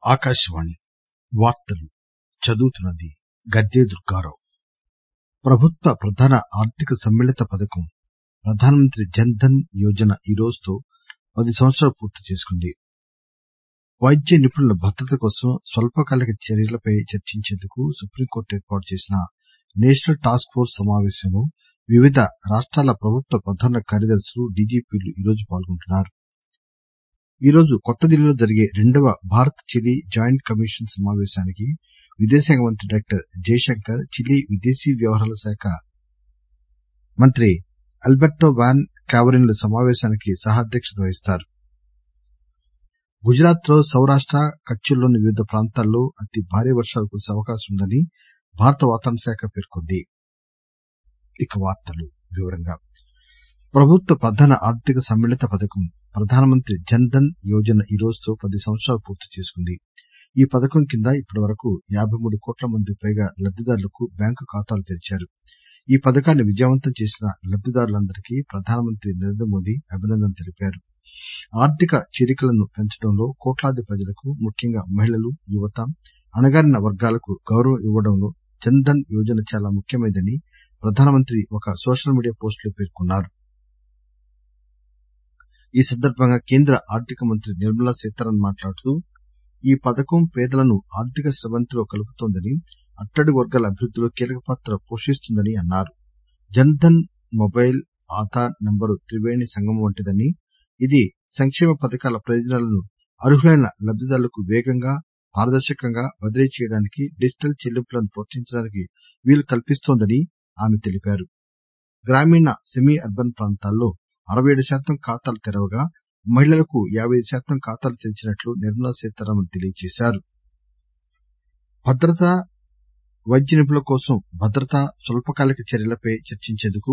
ఆకాశవాణి వార్తలు చదువుతున్నది గద్దె దుర్గారావు ప్రభుత్వ ప్రధాన ఆర్థిక సమ్మిళిత పథకం ప్రధానమంత్రి జన్ ధన్ యోజన ఈ రోజుతో పది సంవత్సరాలు పూర్తి చేసుకుంది వైద్య నిపుణుల భద్రత కోసం స్వల్పకాలిక చర్యలపై చర్చించేందుకు సుప్రీంకోర్టు ఏర్పాటు చేసిన నేషనల్ టాస్క్ ఫోర్స్ సమావేశంలో వివిధ రాష్టాల ప్రభుత్వ ప్రధాన కార్యదర్శులు డీజీపీలు ఈరోజు పాల్గొంటున్నారు ఈరోజు కొత్తదిల్లీలో జరిగే రెండవ భారత్ చిలీ జాయింట్ కమిషన్ సమావేశానికి విదేశాంగ మంత్రి డాక్టర్ జైశంకర్ చిలీ విదేశీ వ్యవహారాల శాఖ మంత్రి అల్బెర్టో వాన్ క్లావెరిన్ లు సమావేశానికి సహ అధ్యక్షత వహిస్తారు గుజరాత్ లో సౌరాష్ట కచ్లోని వివిధ ప్రాంతాల్లో అతి భారీ వర్షాలు కురిసే అవకాశం ఉందని భారత వాతావరణ శాఖ పేర్కొంది ప్రభుత్వ ప్రధాన ఆర్థిక సమ్మిళిత పథకం ప్రధానమంత్రి జన్ ధన్ యోజన ఈ రోజుతో పది సంవత్సరాలు పూర్తి చేసుకుంది ఈ పథకం కింద ఇప్పటివరకు యాబై మూడు కోట్ల మందికి పైగా లబ్దిదారులకు బ్యాంకు ఖాతాలు తెరిచారు ఈ పథకాన్ని విజయవంతం చేసిన లబ్దిదారులందరికీ ప్రధానమంత్రి నరేంద్ర మోదీ అభినందనలు తెలిపారు ఆర్థిక చేరికలను పెంచడంలో కోట్లాది ప్రజలకు ముఖ్యంగా మహిళలు యువత అణగారిన వర్గాలకు గౌరవం ఇవ్వడంలో జన్ ధన్ యోజన చాలా ముఖ్యమైనదని ప్రధానమంత్రి ఒక సోషల్ మీడియా పోస్ట్ లో పేర్కొన్నారు ఈ సందర్బంగా కేంద్ర ఆర్థిక మంత్రి నిర్మలా సీతారామన్ మాట్లాడుతూ ఈ పథకం పేదలను ఆర్థిక స్రవంతిలో కలుపుతోందని అట్టడుగు వర్గాల అభివృద్దిలో కీలక పాత్ర పోషిస్తుందని అన్నారు జన్ ధన్ మొబైల్ ఆధార్ నంబరు త్రివేణి సంగమం వంటిదని ఇది సంక్షేమ పథకాల ప్రయోజనాలను అర్హులైన లబ్దిదారులకు వేగంగా పారదర్శకంగా బదిలీ చేయడానికి డిజిటల్ చెల్లింపులను ప్రోత్సహించడానికి వీలు కల్పిస్తోందని ఆమె తెలిపారు గ్రామీణ సెమీ అర్బన్ ప్రాంతాల్లో అరవై ఏడు శాతం ఖాతాలు తెరవగా మహిళలకు యాబై ఐదు శాతం ఖాతాలు తెరిచినట్లు నిర్మలా సీతారామన్ తెలియజేశారు భద్రత వైద్య నిపుణుల కోసం భద్రతా స్వల్పకాలిక చర్యలపై చర్చించేందుకు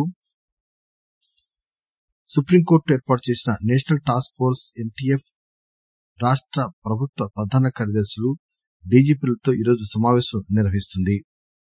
సుప్రీంకోర్టు ఏర్పాటు చేసిన నేషనల్ టాస్క్ ఫోర్స్ ఎన్టీఎఫ్ రాష్ట ప్రభుత్వ ప్రధాన కార్యదర్శులు డీజీపీలతో ఈరోజు సమావేశం నిర్వహిస్తుంది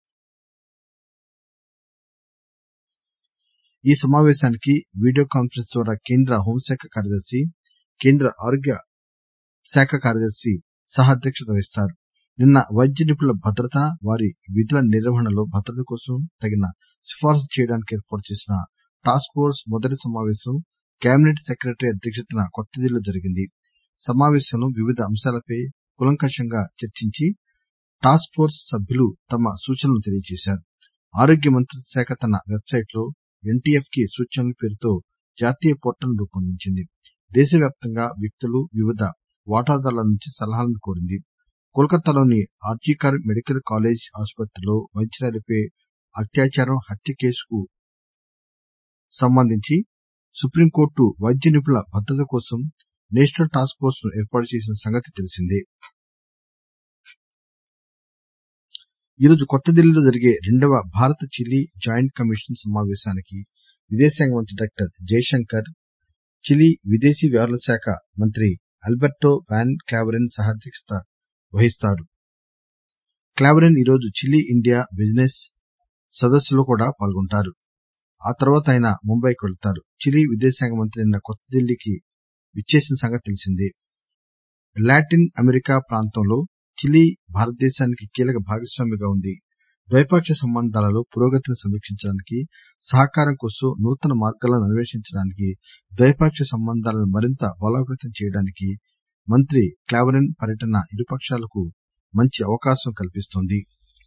ఈ సమావేశానికి వీడియో కాన్ఫరెన్స్ ద్వారా కేంద్ర హోంశాఖ కార్యదర్శి కేంద్ర ఆరోగ్య శాఖ కార్యదర్శి సహ అధ్యక్షత వహిస్తారు నిన్న వైద్య నిపుణుల భద్రత వారి విధుల నిర్వహణలో భద్రత కోసం తగిన సిఫార్సు చేయడానికి ఏర్పాటు చేసిన టాస్క్ ఫోర్స్ మొదటి సమావేశం కేబినెట్ సెక్రటరీ అధ్యక్షతన కొత్తదిల్లీలో జరిగింది సమావేశంలో వివిధ అంశాలపై కూలంకషంగా చర్చించి టాస్క్ ఫోర్స్ సభ్యులు తమ సూచనలు తెలియజేశారు ఆరోగ్య మంత్రిత్వ శాఖ తన వెబ్సైట్ లో ఎన్టీఎఫ్ కి సూచనల పేరుతో జాతీయ పోర్టల్ రూపొందించింది దేశవ్యాప్తంగా వ్యక్తులు వివిధ వాటాదారుల నుంచి సలహాలను కోరింది కోల్కతాలోని ఆర్జీకర్ మెడికల్ కాలేజ్ ఆసుపత్రిలో వైద్యురాలిపై అత్యాచారం హత్య కేసుకు సంబంధించి సుప్రీంకోర్టు వైద్య నిపుణుల భద్రత కోసం నేషనల్ టాస్క్ ఫోర్స్ ను ఏర్పాటు చేసిన సంగతి తెలిసిందే ఈరోజు కొత్తదిల్లీలో జరిగే రెండవ భారత్ చిలీ జాయింట్ కమిషన్ సమావేశానికి విదేశాంగ మంత్రి డాక్టర్ జైశంకర్ చిలీ విదేశీ వ్యవహారాల శాఖ మంత్రి అల్బెర్టో వాన్ క్లావెరిన్ సహ అధ్యక్షత వహిస్తారు క్లావెరిన్ ఈరోజు చిలీ ఇండియా బిజినెస్ సదస్సులో కూడా పాల్గొంటారు ఆ తర్వాత ఆయన ముంబైకి వెళతారు చిలీ విదేశాంగ మంత్రి నిన్న కొత్తదిల్లీకి విచ్చేసిన సంగతి తెలిసిందే లాటిన్ అమెరికా ప్రాంతంలో చిలీ భారతదేశానికి కీలక భాగస్వామిగా ఉంది ద్వైపాక్షిక సంబంధాలలో పురోగతిని సమీక్షించడానికి సహకారం కోసం నూతన మార్గాలను అన్వేషించడానికి ద్వైపాక్షిక సంబంధాలను మరింత బలోపేతం చేయడానికి మంత్రి క్లావెరిన్ పర్యటన ఇరుపక్షాలకు మంచి అవకాశం కల్పిస్తోంది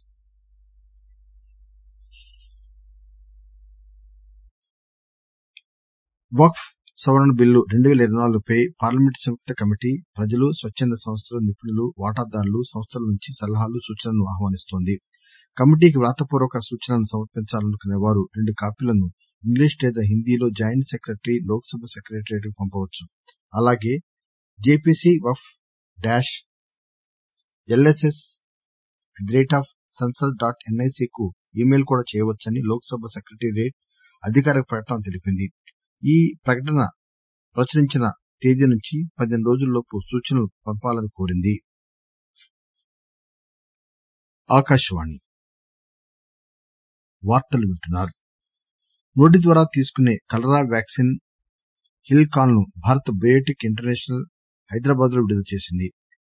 వక్ఫ్ సవరణ బిల్లు రెండు పేల ఇరవై నాలుగుపై పార్లమెంటు సంయుక్త కమిటీ ప్రజలు స్వచ్చంద సంస్థలు నిపుణులు వాటాదారులు సంస్థల నుంచి సలహాలు సూచనలను ఆహ్వానిస్తోంది కమిటీకి వ్రాతపూర్వక సూచనలను సమర్పించాలనుకునే వారు రెండు కాపీలను ఇంగ్లీష్ లేదా హిందీలో జాయింట్ సెక్రటరీ లోక్ సభ సెక్రటేరియట్ కు పంపవచ్చు అలాగే JPC Waqf dash LSS at the rate of Sansad dot NIC కు ఇమెయిల్ కూడా చేయవచ్చని లోక్ సభ సెక్రటేరియట్ అధికారిక ప్రకటన తెలిపింది ఈ ప్రకటన ప్రచురించిన తేదీ నుంచి పదిహేను రోజుల్లోపు సూచనలు పంపాలని కోరింది నోటి ద్వారా తీసుకునే కలరా వ్యాక్సిన్ హిల్ కాన్ ను భారత్ బయోటెక్ ఇంటర్నేషనల్ హైదరాబాద్ లో విడుదల చేసింది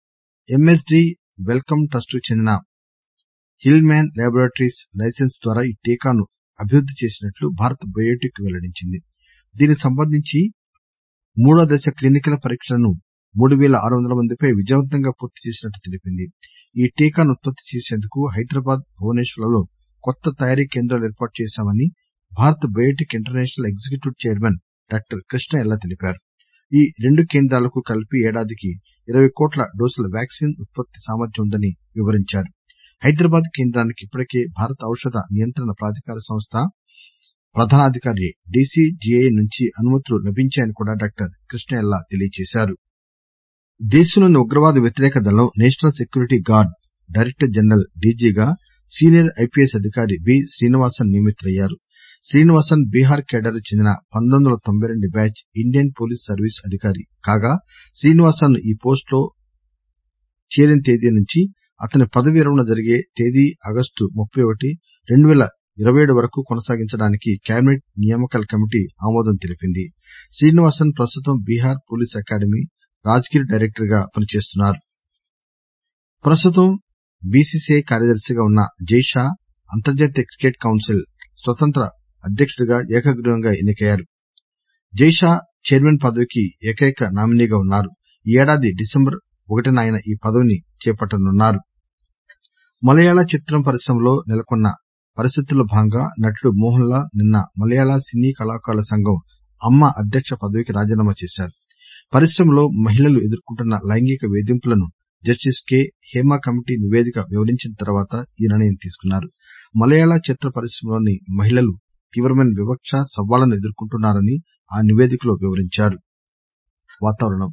ఎంఎస్డి వెల్కమ్ ట్రస్ట్ కు చెందిన హిల్ మ్యాన్ ల్యాబొరేటరీస్ లైసెన్స్ ద్వారా ఈ టీకాను అభివృద్ది చేసినట్లు భారత్ బయోటెక్ వెల్లడించింది దీనికి సంబంధించి మూడో దశ క్లినికల్ పరీక్షలను మూడు పేల ఆరు వందల మందిపై విజయవంతంగా పూర్తి చేసినట్లు తెలిపింది ఈ టీకాను ఉత్పత్తి చేసేందుకు హైదరాబాద్ భువనేశ్వర్లలో కొత్త తయారీ కేంద్రాలు ఏర్పాటు చేశామని Bharat Biotech international executive chairman doctor Krishna Ella తెలిపారు ఈ రెండు కేంద్రాలకు కలిపి ఏడాదికి ఇరవై కోట్ల డోసుల వ్యాక్సిన్ ఉత్పత్తి సామర్థ్యం ఉందని వివరించారు హైదరాబాద్ కేంద్రానికి ఇప్పటికే భారత ఔషధ నియంత్రణ ప్రాధికార సంస్థ ప్రధానాధికారి డీసీజీఐ నుంచి అనుమతులు లభించాయని కూడా డాక్టర్ కృష్ణ ఎల్లా తెలియజేశారు దేశంలోని ఉగ్రవాద వ్యతిరేక దళం national security guard director general డీజీగా సీనియర్ ఐపీఎస్ అధికారి బి శ్రీనివాసన్ నియమితులయ్యారు శ్రీనివాసన్ బీహార్ కేడర్ కు చెందిన పంతొమ్మిది వందల తొంభై రెండు బ్యాచ్ ఇండియన్ పోలీస్ సర్వీస్ అధికారి కాగా శ్రీనివాసన్ ఈ పోస్టులో చేరిన తేదీ నుంచి అతని పదవీ విరమణ జరిగే తేదీ ఆగస్టు ముప్పై ఒకటి రెండు పేల ఇరవై ఏడు వరకు కొనసాగించడానికి కేబినెట్ నియామకాల కమిటీ ఆమోదం తెలిపింది శ్రీనివాసన్ ప్రస్తుతం Bihar police academy Rajgir director గా పనిచేస్తున్నారు ప్రస్తుతం బీసీసీఐ కార్యదర్శిగా ఉన్న జైషా అంతర్జాతీయ క్రికెట్ కౌన్సిల్ స్వతంత్ర అధ్యక్షుడిగా ఏకగ్రీవంగా ఎన్నికయ్యారు జైషా చైర్మన్ పదవికి ఏకైక నామినీగా ఉన్నారు ఈ ఏడాది డిసెంబర్ ఒకటిన ఆయన ఈ పదవిని చేపట్టనున్నారు మలయాళ చిత్రం పరిశ్రమలో నెలకొన్న పరిస్థితుల్లో భాగంగా నటుడు మోహన్ లాల్ నిన్న మలయాళ సినీ కళాకారుల సంఘం అమ్మ అధ్యక్ష పదవికి రాజీనామా చేశారు పరిశ్రమలో మహిళలు ఎదుర్కొంటున్న లైంగిక వేధింపులను జస్టిస్ కె హేమ కమిటీ నివేదిక వివరించిన తర్వాత ఈ నిర్ణయం తీసుకున్నారు మలయాళ చిత్ర పరిశ్రమలోని మహిళలు తీవ్రమైన వివక్ష సవాళ్లను ఎదుర్కొంటున్నారని ఆ నివేదికలో వివరించారు వాతావరణం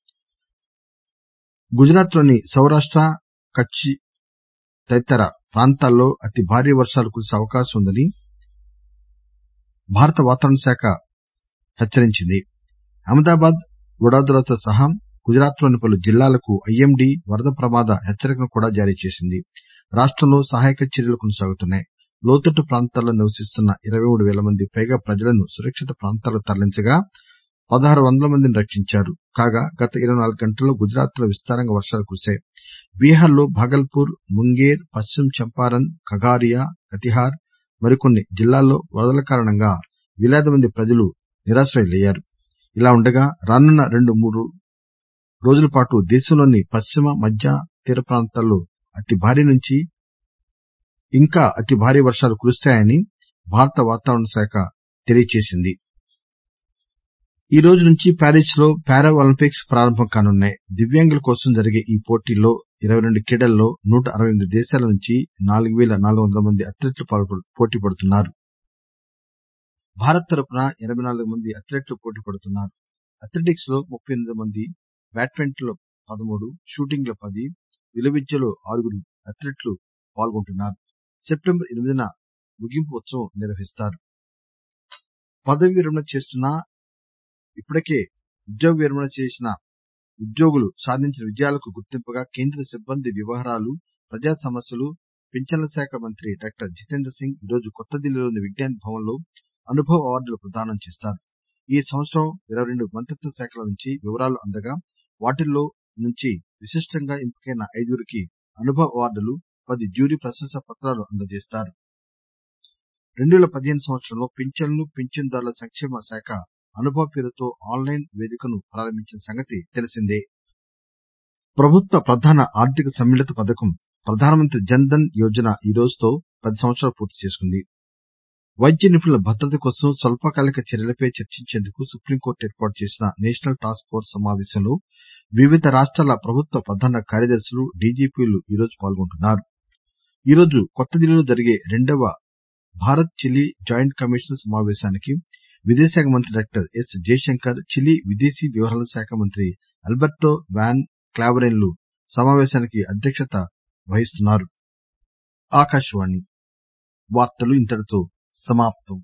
గుజరాత్ లోని సౌరాష్ట కచ్ తదితర ప్రాంతాల్లో అతి భారీ వర్షాలు కురిసే అవకాశం ఉందని భారత వాతావరణ శాఖ హెచ్చరించింది అహ్మదాబాద్ వడోదరతో సహా గుజరాత్ లోని పలు జిల్లాలకు ఐఎండీ వరద ప్రమాద హెచ్చరికను కూడా జారీ చేసింది రాష్టంలో సహాయక చర్యలు కొనసాగుతున్నాయి లోతట్టు ప్రాంతాల్లో నివసిస్తున్న ఇరవై మూడు వేల మంది పైగా ప్రజలను సురక్షిత ప్రాంతాలకు తరలించగా పదహారు వందల మందిని రక్షించారు కాగా గత ఇరవై నాలుగు గంటల్లో గుజరాత్ లో విస్తారంగా వర్షాలు కురిశాయి బీహార్ లో భాగల్పూర్ ముంగేర్ పశ్చిమ చంపారన్ ఖగారియా కతిహార్ మరికొన్ని జిల్లాల్లో వరదల కారణంగా వేలాది మంది ప్రజలు నిరాశ్రయులయ్యారు ఇలా ఉండగా రానున్న రెండు మూడు రోజుల పాటు దేశంలోని పశ్చిమ మధ్య తీర ప్రాంతాల్లో అతి భారీ నుంచి ఇంకా అతి భారీ వర్షాలు కురుస్తాయని భారత వాతావరణ శాఖ తెలియజేసింది ఈ రోజు నుంచి ప్యారిస్ లో పారా ఒలింపిక్స్ ప్రారంభం కానున్నాయి దివ్యాంగుల కోసం జరిగే ఈ పోటీల్లో ఇరవై రెండు క్రీడల్లో నూట అరవై ఎనిమిది దేశాల నుంచి నాలుగు పేల నాలుగు వందల మంది అథ్లెట్లు పోటీ పడుతున్నారు భారత్ తరపున ఎనబై నాలుగు మంది అథ్లెట్లు పోటీ పడుతున్నారు అథ్లెటిక్స్ లో ముప్పై ఎనిమిది మంది బ్యాడ్మింటన్ లో పదమూడు షూటింగ్ లో పది విలువిద్యలో ఆరుగురు అథ్లెట్లు పాల్గొంటున్నారు సెప్టెంబర్ ఎనిమిదిన ముగింపు ఉత్సవం నిర్వహిస్తారు పదవీ విరమణ చేస్తున్న ఇప్పటికే ఉద్యోగ విరమణ చేసిన ఉద్యోగులు సాధించిన విజయాలకు గుర్తింపుగా కేంద్ర సిబ్బంది వ్యవహారాలు ప్రజా సమస్యలు పింఛన్ల శాఖ మంత్రి డాక్టర్ జితేంద్ర సింగ్ ఈరోజు కొత్త ఢిల్లీలోని విజ్ఞాన్ భవన్ లో అనుభవ అవార్డులు ప్రదానం చేస్తారు ఈ సంవత్సరం ఇరవై రెండు మంత్రిత్వ శాఖల నుంచి వివరాలు అందగా వాటిల్లో నుంచి విశిష్టంగా ఎంపికైన ఐదుగురికి అనుభవ అవార్డులు పది జ్యూరీ ప్రశంసా పత్రాలు అందజేస్తారు రెండు పేల పదిహేను సంవత్సరంలో పింఛన్లు పింఛన్దారుల సంక్షేమ శాఖ అనుభవ పేరుతో ఆన్లైన్ వేదికను ప్రారంభించిన సంగతి తెలిసిందే ప్రభుత్వ ప్రధాన ఆర్థిక సమ్మిళిత పథకం ప్రధానమంత్రి జన్ ధన్ యోజన ఈ రోజుతో పది సంవత్సరాలు పూర్తి చేసుకుంది వైద్య నిపుణుల భద్రత కోసం స్వల్పకాలిక చర్యలపై చర్చించేందుకు సుప్రీంకోర్టు ఏర్పాటు చేసిన నేషనల్ టాస్క్ ఫోర్స్ సమావేశంలో వివిధ రాష్టాల ప్రభుత్వ ప్రధాన కార్యదర్శులు డీజీపీలు ఈరోజు పాల్గొంటున్నారు ఈరోజు కొత్త ఢిల్లీలో జరిగే రెండవ భారత్ చిలీ జాయింట్ కమిషన్ సమావేశానికి విదేశాంగ మంత్రి డాక్టర్ ఎస్ జయశంకర్ చిలీ విదేశీ వ్యవహారాల శాఖ మంత్రి అల్బర్టో వాన్ క్లావెరెన్లు సమావేశానికి అధ్యక్షత వహిస్తున్నారు ఆకాశవాణి వార్తలు ఇంతటితో సమాప్తం